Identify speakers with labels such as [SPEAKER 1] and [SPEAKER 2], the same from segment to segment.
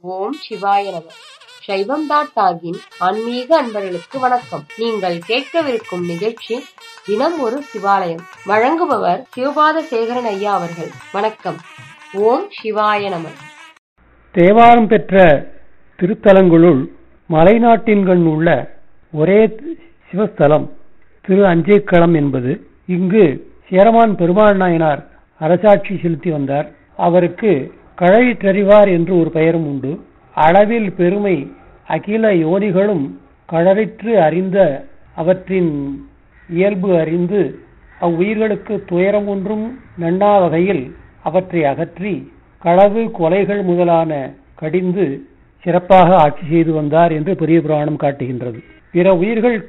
[SPEAKER 1] ஓம் சிவாய நம சைவம் டாட் டாகின் ஆன்மீக அன்பர்களுக்கு வணக்கம் நீங்கள் கேட்கவிருக்கும் நிகழ்ச்சி தினம் ஒரு சிவாலயம் வழங்குபவர் சிவபாத சேகரன் ஐயா அவர்கள் வணக்கம் ஓம் சிவாய நம
[SPEAKER 2] தேவாரம் பெற்ற திருத்தலங்களுள் மலைநாட்டின்கண் உள்ள ஒரே சிவஸ்தலம் திரு அஞ்சேக்களம் என்பது இங்கு சேரமான் பெருமாள் நாயனார் அரசாட்சி செலுத்தி வந்தார் அவருக்கு கழறிற்றறிவார் என்று ஒரு பெயரும் உண்டு அளவில் பெருமை அகில யோனிகளும் கழறிற்று அறிந்த அவற்றின் இயல்பு அறிந்து அவ்வுயிர்களுக்கு துயரம் ஒன்றும் நண்ணா வகையில் அவற்றை அகற்றி களவு கொலைகள் முதலான கடிந்து சிறப்பாக ஆட்சி செய்து வந்தார் என்று பெரிய புராணம் காட்டுகின்றது பிற உயிர்கள்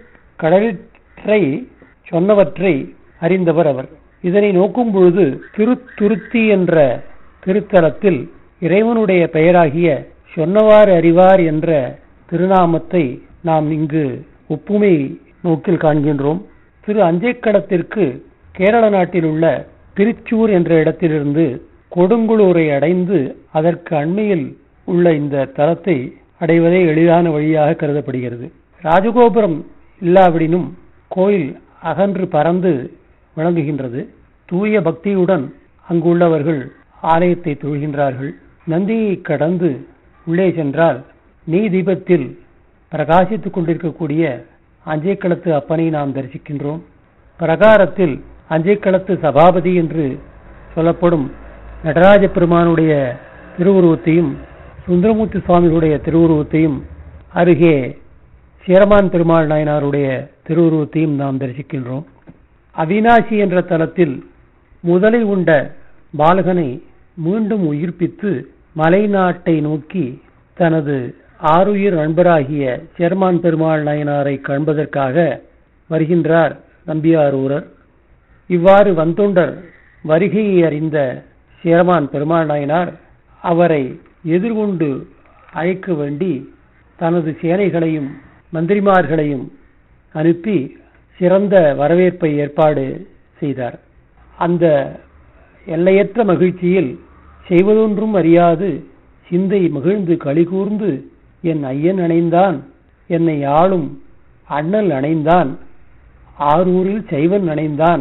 [SPEAKER 2] கடலிற்றை சொன்னவற்றை அறிந்தவர் அவர் இதனை நோக்கும் பொழுது திருத்துருத்தி என்ற திருத்தலத்தில் இறைவனுடைய பெயராகிய சொன்னவாறு அறிவார் என்ற திருநாமத்தை நாம் இங்கு ஒப்புமை நோக்கில் காண்கின்றோம் திரு அஞ்சைக்கடத்திற்கு கேரள நாட்டில் உள்ள திருச்சூர் என்ற இடத்திலிருந்து கொடுங்குளூரை அடைந்து அதற்கு அண்மையில் உள்ள இந்த தலத்தை அடைவதே எளிதான வழியாக கருதப்படுகிறது ராஜகோபுரம் இல்லாவிடினும் கோயில் அகன்று பறந்து விளங்குகின்றது தூய பக்தியுடன் அங்குள்ளவர்கள் ஆலயத்தை தொழுகின்றார்கள் நந்தியை கடந்து உள்ளே சென்றால் நீ தீபத்தில் பிரகாசித்துக் கொண்டிருக்கக்கூடிய அஞ்சைக்களத்து அப்பனை நாம் தரிசிக்கின்றோம் பிரகாரத்தில் அஞ்சைக்களத்து சபாபதி என்று சொல்லப்படும் நடராஜ பெருமானுடைய திருவுருவத்தையும் சுந்தரமூர்த்தி சுவாமிகளுடைய திருவுருவத்தையும் அருகே சேரமான் பெருமாள் நாயனாருடைய திருவுருவத்தையும் நாம் தரிசிக்கின்றோம் அவினாசி என்ற தலத்தில் முதலை உண்ட பாலகனை மீண்டும் உயிர்ப்பித்து மலை நாட்டை நோக்கி தனது ஆறுயிர் நண்பராகிய சேர்மான் பெருமாள் நாயனாரை காண்பதற்காக வருகின்றார் நம்பியாரூரர் இவ்வாறு வந்தொண்டர் வருகையை அறிந்த சேரமான் பெருமாள் நாயனார் அவரை எதிர்கொண்டு அழைக்க வேண்டி தனது சேனைகளையும் மந்திரிமார்களையும் அனுப்பி சிறந்த வரவேற்பை ஏற்பாடு செய்தார் அந்த எல்லையற்ற மகிழ்ச்சியில் செய்வதொன்றும் அறியாது சிந்தை மகிழ்ந்து களிகூர்ந்து என் ஐயன் அணைந்தான் என்னை ஆளும் அண்ணல் அணைந்தான் ஆரூரில் செய்வன் அணைந்தான்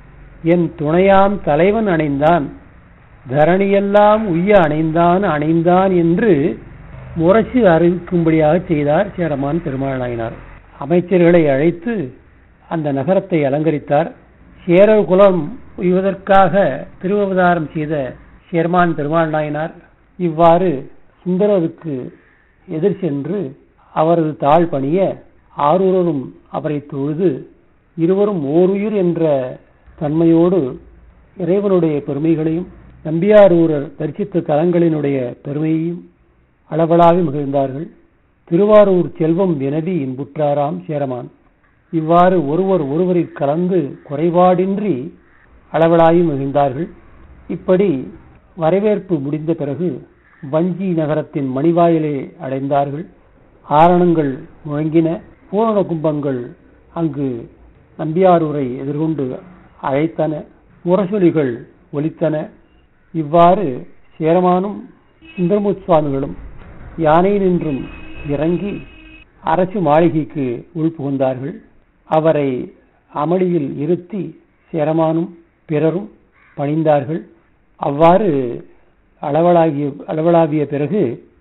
[SPEAKER 2] என் துணையாம் தலைவன் அணைந்தான் தரணியெல்லாம் உய்ய அணைந்தான் அணைந்தான் என்று முரசு அறிவிக்கும்படியாக செய்தார் சேரமான் பெருமாள் நாயனார் அமைச்சர்களை அழைத்து அந்த நகரத்தை அலங்கரித்தார் சேரர் குலம் உய்வதற்காக திருவவதாரம் செய்த சேர்மான் பெருமாள் நாயனார் இவ்வாறு சுந்தரருக்கு எதிர் சென்று அவரது தாழ் பணிய ஆரூரரும் அவரை தொழுது இருவரும் ஓருயிர் என்ற தன்மையோடு இறைவனுடைய பெருமைகளையும் நம்பியாரூரர் தரிசித்த தலங்களினுடைய பெருமையையும் அளவலாவி மகிழ்ந்தார்கள் திருவாரூர் செல்வம் வினவி இன்புற்றாராம் சேரமான் இவ்வாறு ஒருவர் ஒருவரில் கலந்து குறைபாடின்றி அளவலாவி மகிழ்ந்தார்கள் இப்படி வரவேற்பு முடிந்த பிறகு வஞ்சி நகரத்தின் மணிவாயிலை அடைந்தார்கள் ஆரணங்கள் முழங்கின பூரண கும்பங்கள் அங்கு நம்பியாரூரை எதிர்கொண்டு அழைத்தன முரசொலிகள் ஒலித்தன இவ்வாறு சேரமானும் சுந்தரமுத் சுவாமிகளும் யானை நின்றும் இறங்கி அரசு மாளிகைக்கு உள்புகுந்தார்கள் அவரை அமளியில் இருத்தி சேரமானும் பிறரும் பணிந்தார்கள் அவ்வாறு அளவலாகிய அளவலாவிய பிறகு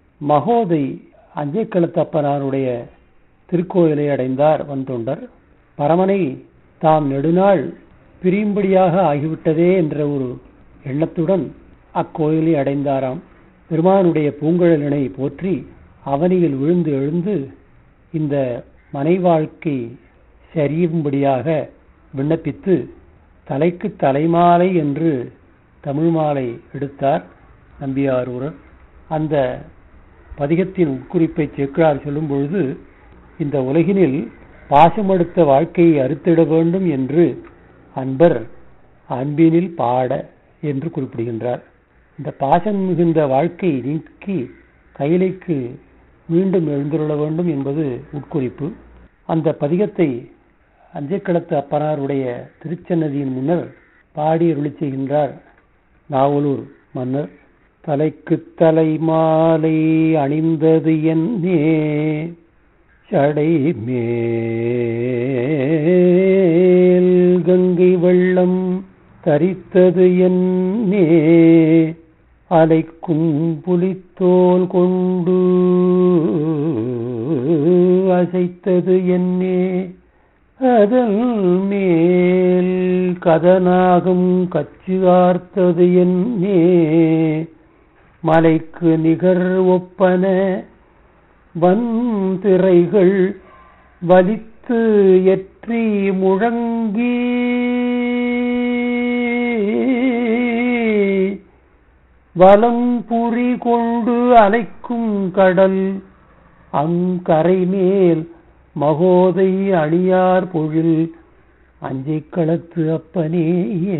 [SPEAKER 2] மகோதை அஞ்சைக்களத்தப்பனாருடைய திருக்கோயிலை அடைந்தார் வந்தொண்டர் பரமனை தாம் நெடுநாள் பிரியும்படியாக ஆகிவிட்டதே என்ற ஒரு எண்ணத்துடன் அக்கோயிலை அடைந்தாராம் பெருமானுடைய பூங்குழலினை போற்றி அவனியில் விழுந்து எழுந்து இந்த மனை வாழ்க்கை சரியும்படியாக விண்ணப்பித்து தலைக்கு தலைமாலை என்று தமிழ் மாலை எடுத்தார் நம்பியாரூரர் அந்த பதிகத்தின் உட்குறிப்பை சேக்கிழார் சொல்லும் பொழுது இந்த உலகினில் பாசமடுத்த வாழ்க்கையை அறுத்திட வேண்டும் என்று அன்பர் அன்பினில் பாட என்று குறிப்பிடுகின்றார் இந்த பாசம் மிகுந்த வாழ்க்கையை நீக்கி கையிலைக்கு மீண்டும் எழுந்துள்ள வேண்டும் என்பது உட்குறிப்பு அந்த பதிகத்தை அஞ்சைக்களத்து அப்பனாருடைய திருச்சன்னதியின் முன்னர் பாடி அருளி செய்கின்றார் நாவலூர் மன்னர் தலைக்குத் தலை மாலை அணிந்தது என்னே சடை மேல் கங்கை வெள்ளம் தரித்தது என்னே அலைக்கும் புலித்தோல் கொண்டு அசைத்தது என்னே அதல் மேல் கதனாகும் கச்சு ஆர்த்தது என்னே மலைக்கு நிகர் ஒப்பன வந்திரைகள் வலித்து எற்றி முழங்கி வலம் புரி கொண்டு அலைக்கும் கடல் அங்கரை மேல் மகோதை அணியார் பொழில் அஞ்சைக் களத்து அப்பனேயே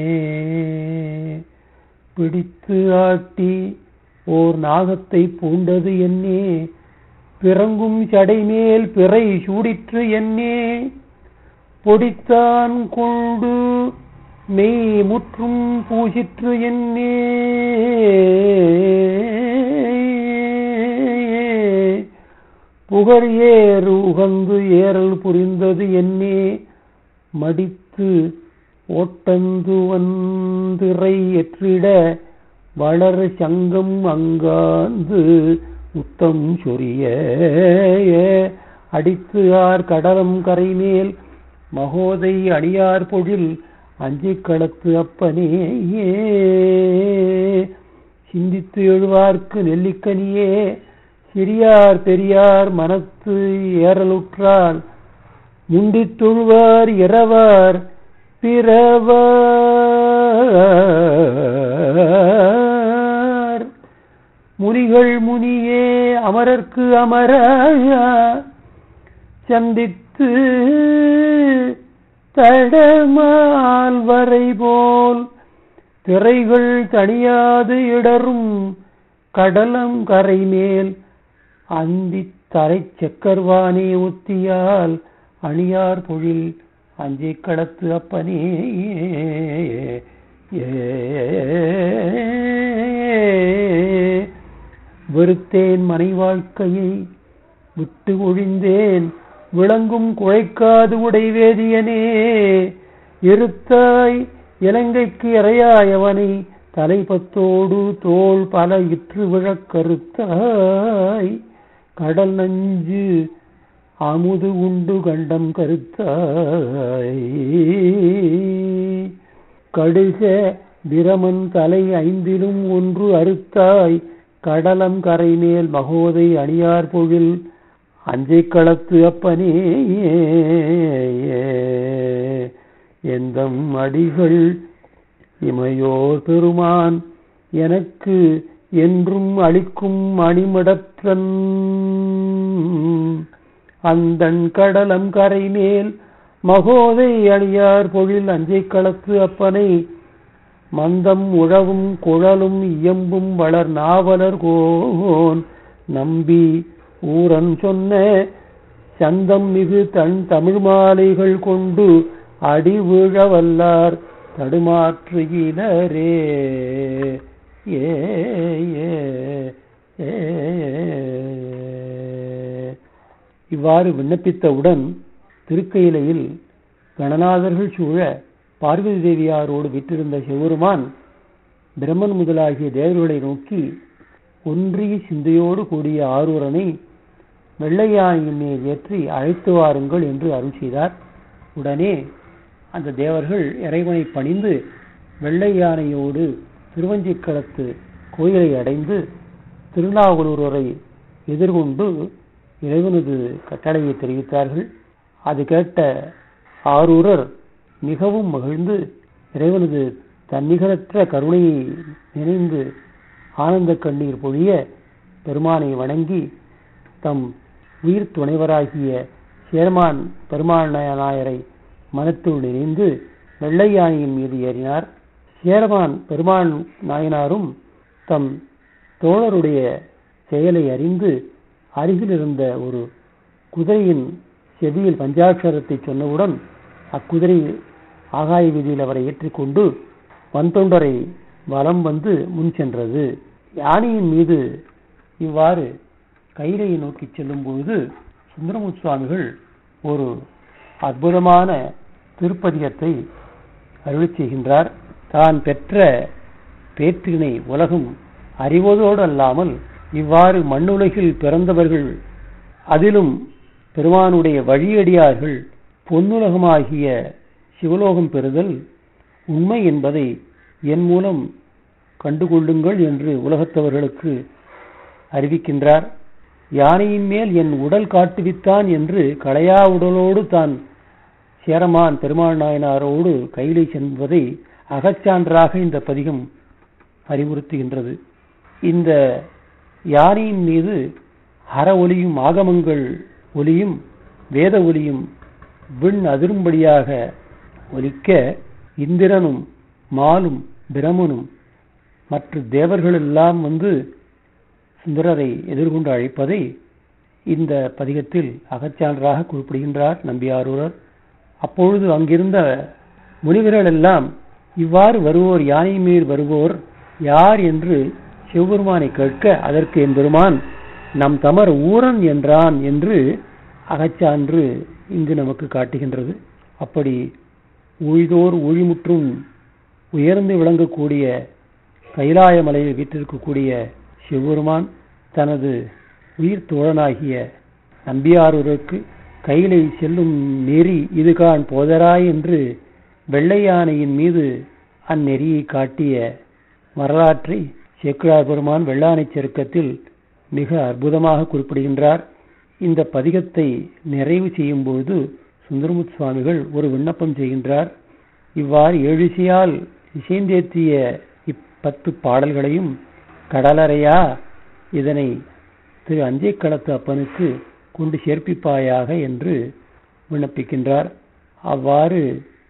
[SPEAKER 2] பிடித்து ஆட்டி ஓர் நாகத்தை பூண்டது என்னே பிறங்கும் சடைமேல் பிறை சூடிற்று என்னே பொடித்தான் கொண்டு மெய் முற்றும் பூசிற்று என்னே புகழ் ஏறு உகந்து ஏறல் புரிந்தது என்னே மடித்து ஓட்டந்து வந்திரை எற்றிட வளர் சங்கம் அங்காந்து முத்தம் சொரிய அடித்து ஆர் கடலம் கரைமேல் மகோதை அடியார் பொழில் அஞ்சிக் களத்து அப்பனேயே சிந்தித்து எழுவார்க்கு நெல்லிக்கனியே சிறியார் பெரியார் மனத்து ஏறலுற்றால் முண்டித் தொழுவார் இரவார் பிறவார் முனிகள் முனியே அமரர்க்கு அமர சந்தித்து தடமால் வரை போல் திரைகள் தணியாது இடரும் கடலம் கரை மேல் அந்தி தரை செக்கர்வானே ஒத்தியால் அணியார் பொழில் அஞ்சை கடத்து அப்பனே வெறுத்தேன் மனை வாழ்க்கையை விட்டு ஒழிந்தேன் விளங்கும் குழைக்காது உடைவேதியனே இருத்தாய் இலங்கைக்கு இறையாயவனை தலைப்பத்தோடு தோல் பல இற்று விழக் கருத்தாய் கடல் நஞ்சு அமுது உண்டு கண்டம் கருத்தாய் கடுக பிரமன் தலை ஐந்திலும் ஒன்று அறுத்தாய் கடலம் கரை மேல் மகோதை அணியார் பொழில் அஞ்சை களத்து அப்பனே எந்தம் அடிகள் இமையோர் பெருமான் எனக்கு என்றும் அளிக்கும் அணிமடற்றன் அந்தன் கடலம் கரை மேல் மகோதை அணியார் பொழில் அஞ்சை களத்து அப்பனை மந்தம் உழவும் குழலும் இயம்பும் வளர் நாவலர் கோன் நம்பி ஊரன் சொன்ன சந்தம் மிகு தன் தமிழ் மாலைகள் கொண்டு அடி வீழ வல்லார் தடுமாற்றுகினரே ஏ ஏ, ஏ. இவ்வாறு விண்ணப்பித்தவுடன் திருக்கையிலையில் கணநாதர்கள் சூழ பார்வதி தேவியாரோடு விற்றிருந்த சிவருமான் பிரம்மன் முதலாகிய தேவர்களை நோக்கி ஒன்றிய சிந்தையோடு கூடிய ஆரூரனை வெள்ளையானையின் மேல் ஏற்றி அழைத்து வாருங்கள் என்று அருள் செய்தார் உடனே அந்த தேவர்கள் இறைவனை பணிந்து வெள்ளை யானையோடு திருவஞ்சிக்களத்து கோயிலை அடைந்து திருநாவலூரை எதிர்கொண்டு இறைவனது கட்டளையை தெரிவித்தார்கள் அது கேட்ட ஆரூரர் மிகவும் மகிழ்ந்து இறைவனது தன்னிகரற்ற கருணையை நினைந்து ஆனந்த கண்ணீர் பொழிய பெருமானை வணங்கி தம் உயிர் துணைவராகிய சேர்மான் பெருமாள் நாயரை மனத்துள் நினைந்து வெள்ளை யானையின் மீது ஏறினார் சேர்மான் பெருமாள் நாயனாரும் தம் தோழருடைய செயலை அறிந்து அருகில் இருந்த ஒரு குதிரையின் செவியில் பஞ்சாட்சரத்தை சொன்னவுடன் அக்குதிரை ஆகாய வீதியில் அவரை ஏற்றிக்கொண்டு வன்தொண்டரை வலம் வந்து முன் சென்றது யானையின் மீது இவ்வாறு கைலையை நோக்கி செல்லும் பொழுது சுந்தரமுத்து சுவாமிகள் ஒரு அற்புதமான திருப்பதிகத்தை அருளிச் செய்கின்றார் தான் பெற்ற பேற்றினை உலகம் அறிவதோடு அல்லாமல் இவ்வாறு மண்ணுலகில் பிறந்தவர்கள் அதிலும் பெருமானுடைய வழியடியார்கள் பொன்னுலகமாகிய சிவலோகம் பெறுதல் உண்மை என்பதை என் மூலம் கண்டுகொள்ளுங்கள் என்று உலகத்தவர்களுக்கு அறிவிக்கின்றார் யானையின் மேல் என் உடல் காட்டுவித்தான் என்று களையா உடலோடு தான் சேரமான் பெருமாள் நாயனாரோடு கையிலே சென்பதை அகச்சான்றாக இந்த பதிகம் அறிவுறுத்துகின்றது இந்த யானையின் மீது அற ஒலியும் ஆகமங்கள் ஒலியும் வேத ஒலியும் விண் அதிரும்படியாக ஒலிக்க இந்திரனும் மாலும் பிரமனும் மற்ற தேவர்கள் எல்லாம் வந்து சுந்தரரை எதிர்கொண்டு அழைப்பதை இந்த பதிகத்தில் அகச்சான்றாக குறிப்பிடுகின்றார் நம்பியாரூரர் அப்பொழுது அங்கிருந்த முனிவர்கள் எல்லாம் இவ்வாறு வருவோர் யானை மீது வருவோர் யார் என்று சிவபெருமானை கேட்க அதற்கு என் பெருமான் நம் தமர் ஊரன் என்றான் என்று அகச்சான்று இங்கு நமக்கு காட்டுகின்றது அப்படி ஊழிதோர் ஊழிமுற்றும் உயர்ந்து விளங்கக்கூடிய கைலாய மலையில் வீற்றிருக்கக்கூடிய சிவபெருமான் தனது உயிர் தோழனாகிய நம்பியாரூருக்கு கையிலை செல்லும் நெறி இதுகான் போதராய் என்று வெள்ளை யானையின் மீது அந்நெறியை காட்டிய வரலாற்றை சேக்கிழார் பெருமான் வெள்ளானை செருக்கத்தில் மிக அற்புதமாக குறிப்பிடுகின்றார் இந்த பதிகத்தை நிறைவு செய்யும் பொழுது சுந்தரமுத் சுவாமிகள் ஒரு விண்ணப்பம் செய்கின்றார் இவ்வாறு எழுச்சியால் இசைந்தேத்திய இப்பத்து பாடல்களையும் கடலறையா இதனை திரு அஞ்சைக்களத்து அப்பனுக்கு கொண்டு சேர்ப்பிப்பாயாக என்று விண்ணப்பிக்கின்றார் அவ்வாறு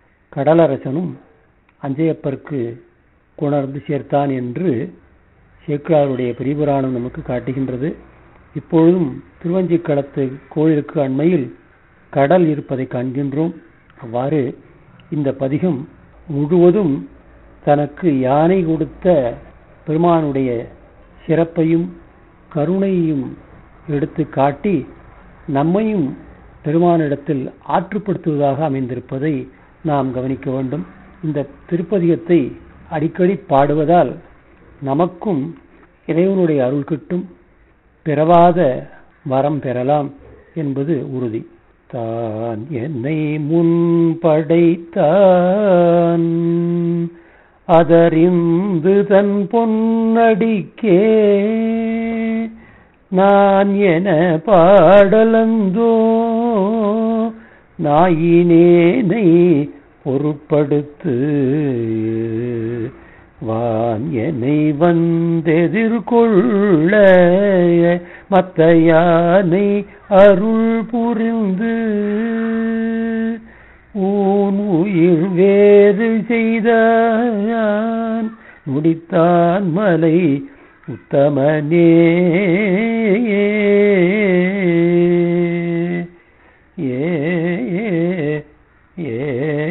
[SPEAKER 2] கடலரசனும் அஞ்சையப்பருக்கு கொணர்ந்து சேர்த்தான் என்று சேக்கிழாருடைய பெரியபுராணம் நமக்கு காட்டுகின்றது இப்பொழுதும் திருவஞ்சிக்களத்து கோயிலுக்கு அண்மையில் கடல் இருப்பதை காண்கின்றோம் அவ்வாறு இந்த பதிகம் முழுவதும் தனக்கு யானை கொடுத்த பெருமானுடைய சிறப்பையும் கருணையையும் எடுத்து காட்டி நம்மையும் பெருமானிடத்தில் ஆற்றுப்படுத்துவதாக அமைந்திருப்பதை நாம் கவனிக்க வேண்டும் இந்த திருப்பதிகத்தை அடிக்கடி பாடுவதால் நமக்கும் இறைவனுடைய அருள் கிட்டும் பிறவாத வரம் பெறலாம் என்பது உறுதி தான் என்னை முன் படைத்தான் அதறிந்து தன் பொன்னடிக்கே நான் என பாடலந்தோ நாயினேனை பொருட்படுத்து வான் என்னை வந்தெதிர்கொள்ள மத்த யானை அருள் புரிந்து ஊன் உயிர் வேறு செய்தான் முடித்தான் மலை உத்தமனே ஏ ஏ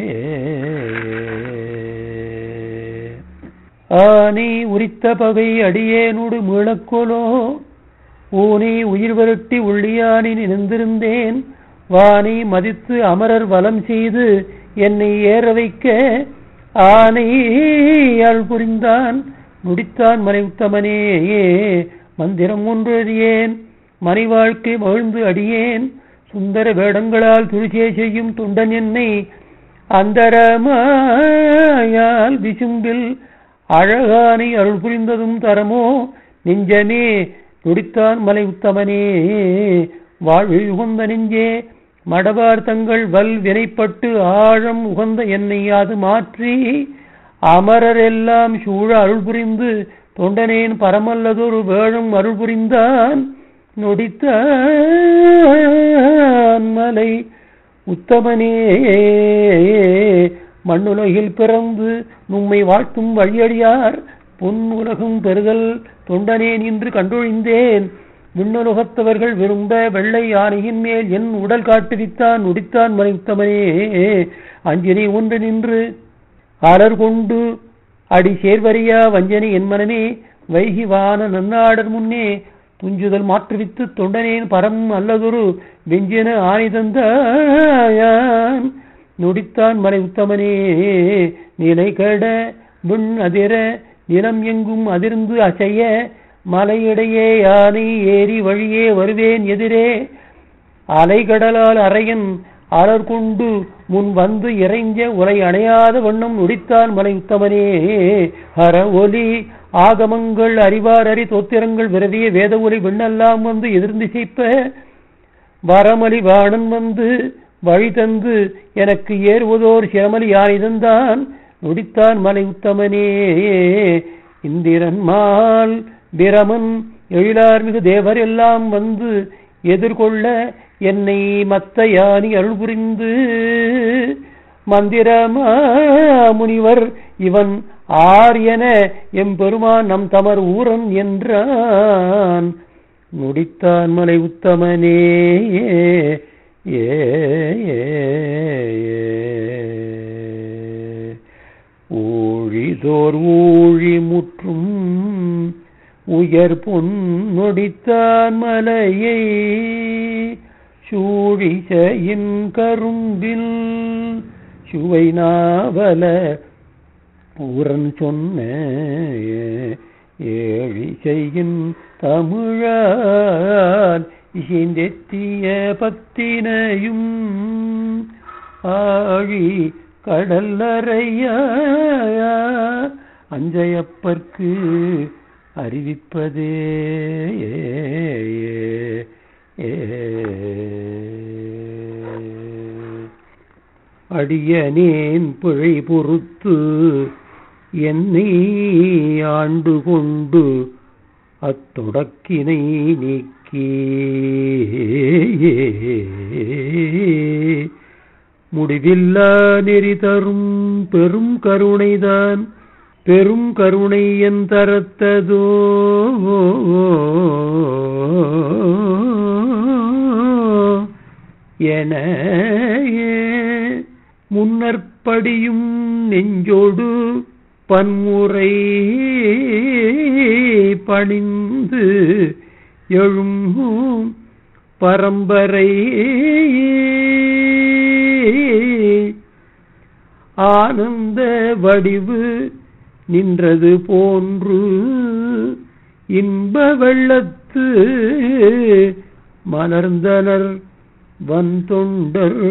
[SPEAKER 2] ஆனை உரித்த பகை அடியேனுடு மீளக்கொலோ ஊனை உயிர் விரட்டி உள்ளியானி நினைந்திருந்தேன் வானை மதித்து அமரர் வலம் செய்து என்னை ஏற வைக்க ஆனை அருள் புரிந்தான் முடித்தான் மனை உத்தமனே மந்திரம் ஒன்று அறியேன் மனை வாழ்க்கை மகிழ்ந்து அடியேன் சுந்தர வேடங்களால் துரிசே செய்யும் துண்டன் என்னை அந்தரமாயால் விசும்பில் அழகானை அருள் புரிந்ததும் தரமோ நெஞ்சமே துடித்தான் மலை உத்தமனே வாழ்வில் உகந்த நெஞ்சே மடவார் தங்கள் வல் வினைப்பட்டு ஆழம் உகந்த என்னை அது மாற்றி அமரர் எல்லாம் சூழ அருள் புரிந்து தொண்டனேன் பரமல்லதொரு வேழும் அருள் புரிந்தான் நொடித்தான் மலை உத்தமனே மண்ணுலகில் பிறந்து நும்மை வாழ்த்தும் வழியடியார் பொன் உலகம் பெறுதல் தொண்டனேன் என்று கண்டொழிந்தேன் விண்ணுலகத்தவர்கள் விரும்ப வெள்ளை யானையின் மேல் என் உடல் காட்டுவித்தான் நுடித்தான் மறைத்தமனே அஞ்சனி ஒன்று நின்று அலர் கொண்டு அடி சேர்வரியா வஞ்சனை என் மனமே வைகிவான நன்னாடர் முன்னே துஞ்சுதல் மாற்றுவித்து தொண்டனேன் பரம் அல்லதொரு வெஞ்சின ஆணை தந்தாயான் நொடித்தான் மலை உத்தமனே நிலை கட விண் அதிர நிலம் எங்கும் அதிர்ந்து அசைய மலையிடையே யானை ஏறி வழியே வருவேன் எதிரே அலைகடலால் அறையன் அலர் கொண்டு முன் வந்து இறைஞ்ச உலை அணையாத வண்ணம் நொடித்தான் மலை உத்தமனே ஹர ஒலி ஆகமங்கள் அறிவார் அறி தோத்திரங்கள் விரவிய வேத ஒலி விண்ணெல்லாம் வந்து எதிர்ந்திசைப்ப வரமலி வாணன் வந்து வழி தந்து எனக்கு ஏறுவதோர் சிரமலி யானை தந்தான் நொடித்தான் மலை உத்தமனே இந்திரன் மால் பிரமன் எழிலார்மிகு தேவர் எல்லாம் வந்து எதிர்கொள்ள என்னை மத்த யானி அருள் புரிந்து மந்திரமா முனிவர் இவன் ஆர் என எம்பெருமான் நம் தமர் ஊரன் என்றான் நொடித்தான் மலை உத்தமனே ஏ ஊழிதோர் ஊழி முற்றும் உயர் பொன்னொடித்தான் மலையை சூழிசையின் கரும்பில் சுவை நாவல பூரன் சொன்ன ஏழிசையின் தமிழால் இசைந்தெத்திய பத்தினையும் ஆழி கடல்லறையா அஞ்சையப்பர்க்கு அறிவிப்பதே அடியனேன் பிழை பொறுத்து என்னை ஆண்டு கொண்டு அத்தொடக்கினை நீக்கி முடிவில்லா நெறி தரும் பெரும் கருணைதான் பெரும் கருணை என் தரத்ததோ என முன்னற்படியும் நெஞ்சோடு பன்முறை பணிந்து எழும் பரம்பரை ஆனந்த வடிவு நின்றது போன்று இன்ப வெள்ளத்து மலர்ந்தனர் வந்தொண்டர்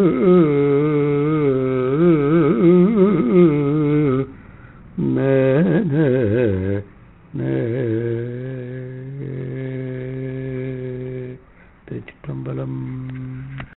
[SPEAKER 2] திருச்சிற்றம்பலம்